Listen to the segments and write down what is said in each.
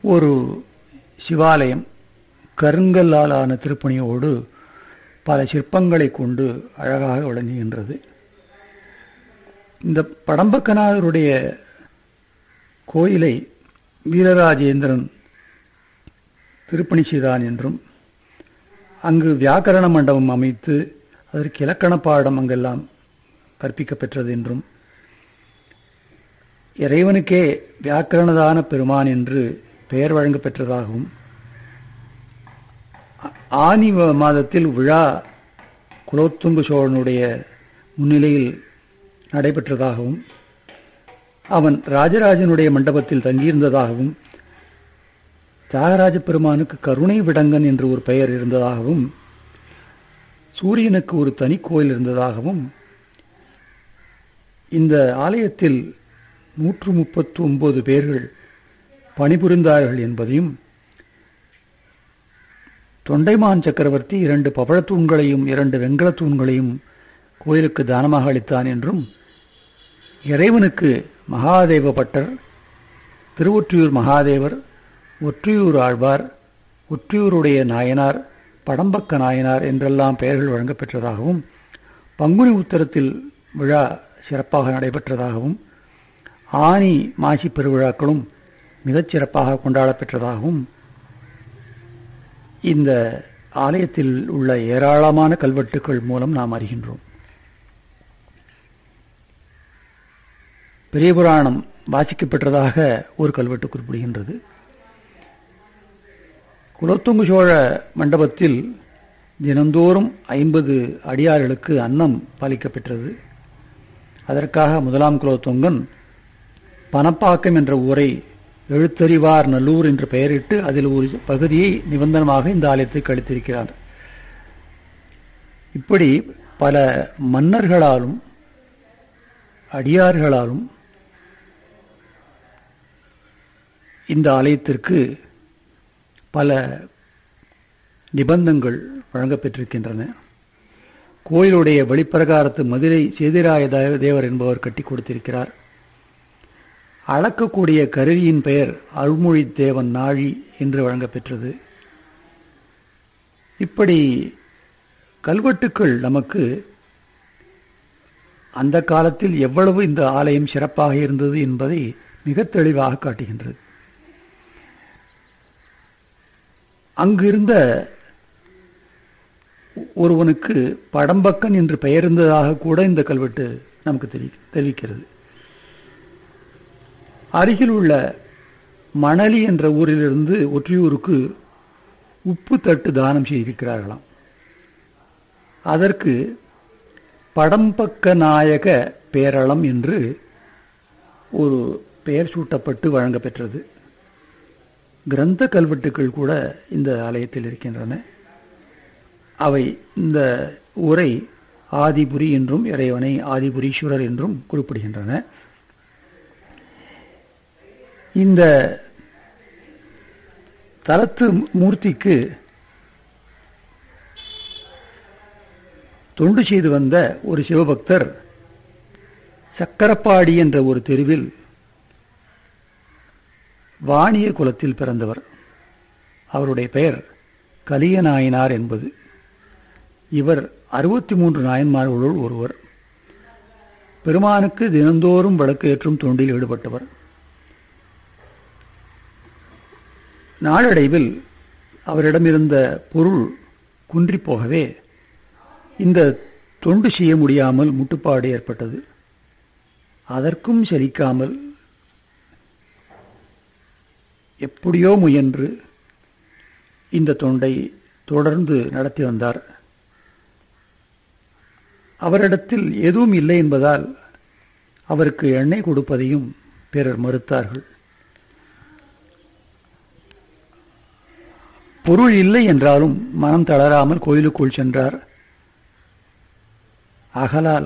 ஒரு சிவாலயம் கருங்கல்லால் ஆன திருப்பணியோடு பல சிற்பங்களை கொண்டு அழகாக விளங்குகின்றது இந்த படம்பக்கநாதருடைய கோயிலை வீரராஜேந்திரன் திருப்பணி செய்தான் என்றும் அங்கு வியாக்கரண மண்டபம் அமைத்து அதற்கு இலக்கண பாடம் அங்கெல்லாம் கற்பிக்கப்பெற்றது என்றும் இறைவனுக்கே வியாக்கரணதான பெருமான் என்று பெயர் வழங்கப் பெற்றதாகவும் ஆனி மாதத்தில் விழா குலோத்துங்க சோழனுடைய முன்னிலையில் நடைபெற்றதாகவும் அவன் ராஜராஜனுடைய மண்டபத்தில் தங்கியிருந்ததாகவும் தியாகராஜ பெருமானுக்கு கருணை விடங்கன் என்று ஒரு பெயர் இருந்ததாகவும் சூரியனுக்கு ஒரு தனி கோயில் இருந்ததாகவும் இந்த ஆலயத்தில் நூற்று முப்பத்து ஒன்பது பேர்கள் பணிபுரிந்தார்கள் என்பதையும் தொண்டைமான் சக்கரவர்த்தி இரண்டு பவழத்தூண்களையும் இரண்டு வெண்கலத் தூண்களையும் கோயிலுக்கு தானமாக அளித்தான் என்றும் இறைவனுக்கு மகாதேவ பட்டர் திருவொற்றியூர் மகாதேவர் ஒற்றியூர் ஆழ்வார் ஒற்றியூருடைய நாயனார் படம்பக்க நாயனார் என்றெல்லாம் பெயர்கள் வழங்கப்பெற்றதாகவும் பங்குனி உத்தரத்தில் விழா சிறப்பாக நடைபெற்றதாகவும் ஆனி மாசி பெருவிழாக்களும் மிகச் சிறப்பாக கொண்டாடப்பெற்றதாகவும் இந்த ஆலயத்தில் உள்ள ஏராளமான கல்வெட்டுக்கள் மூலம் நாம் அறிகின்றோம் பெரிய புராணம் வாசிக்கப்பெற்றதாக ஒரு கல்வெட்டு குறிப்பிடுகின்றது குலத்துங்கு சோழ மண்டபத்தில் தினந்தோறும் ஐம்பது அடியார்களுக்கு அன்னம் பாலிக்கப்பெற்றது அதற்காக முதலாம் குலோத்துங்கன் பணப்பாக்கம் என்ற ஊரை எழுத்தறிவார் நல்லூர் என்று பெயரிட்டு அதில் ஒரு பகுதியை நிபந்தனமாக இந்த ஆலயத்தை கழித்திருக்கிறார் இப்படி பல மன்னர்களாலும் அடியார்களாலும் இந்த ஆலயத்திற்கு பல நிபந்தங்கள் வழங்கப்பெற்றிருக்கின்றன கோயிலுடைய வெளிப்பிரகாரத்து மதுரை சேதிராய தேவர் என்பவர் கட்டி கொடுத்திருக்கிறார் அளக்கக்கூடிய கருவியின் பெயர் அருள்மொழி தேவன் நாழி என்று வழங்கப்பெற்றது இப்படி கல்வெட்டுக்கள் நமக்கு அந்த காலத்தில் எவ்வளவு இந்த ஆலயம் சிறப்பாக இருந்தது என்பதை மிக தெளிவாக காட்டுகின்றது அங்கிருந்த ஒருவனுக்கு படம்பக்கன் என்று பெயர் இருந்ததாக கூட இந்த கல்வெட்டு நமக்கு தெரிவிக்கிறது அருகில் உள்ள மணலி என்ற ஊரிலிருந்து ஒற்றியூருக்கு உப்பு தட்டு தானம் செய்திருக்கிறார்களாம் அதற்கு படம்பக்க நாயக பேரளம் என்று ஒரு பெயர் சூட்டப்பட்டு வழங்கப்பெற்றது கிரந்த கல்வெட்டுக்கள் கூட இந்த ஆலயத்தில் இருக்கின்றன அவை இந்த உரை ஆதிபுரி என்றும் இறைவனை ஆதிபுரீஸ்வரர் என்றும் குறிப்பிடுகின்றன இந்த தலத்து மூர்த்திக்கு தொண்டு செய்து வந்த ஒரு சிவபக்தர் சக்கரப்பாடி என்ற ஒரு தெருவில் வாணியர் குலத்தில் பிறந்தவர் அவருடைய பெயர் கலியநாயனார் என்பது இவர் அறுபத்தி மூன்று நாயன்மார்களுள் ஒருவர் பெருமானுக்கு தினந்தோறும் விளக்கு ஏற்றும் தொண்டில் ஈடுபட்டவர் நாளடைவில் அவரிடமிருந்த பொருள் குன்றி போகவே இந்த தொண்டு செய்ய முடியாமல் முட்டுப்பாடு ஏற்பட்டது அதற்கும் செலிக்காமல் எப்படியோ முயன்று இந்த தொண்டை தொடர்ந்து நடத்தி வந்தார் அவரிடத்தில் எதுவும் இல்லை என்பதால் அவருக்கு எண்ணெய் கொடுப்பதையும் பிறர் மறுத்தார்கள் பொருள் இல்லை என்றாலும் மனம் தளராமல் கோயிலுக்குள் சென்றார் அகலால்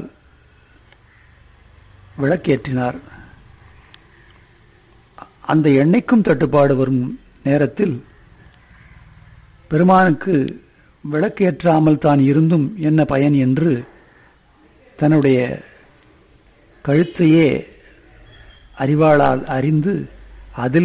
விளக்கேற்றினார் அந்த எண்ணெய்க்கும் தட்டுப்பாடு வரும் நேரத்தில் பெருமானுக்கு விளக்கேற்றாமல் தான் இருந்தும் என்ன பயன் என்று தன்னுடைய கழுத்தையே அறிவாளால் அறிந்து அதில்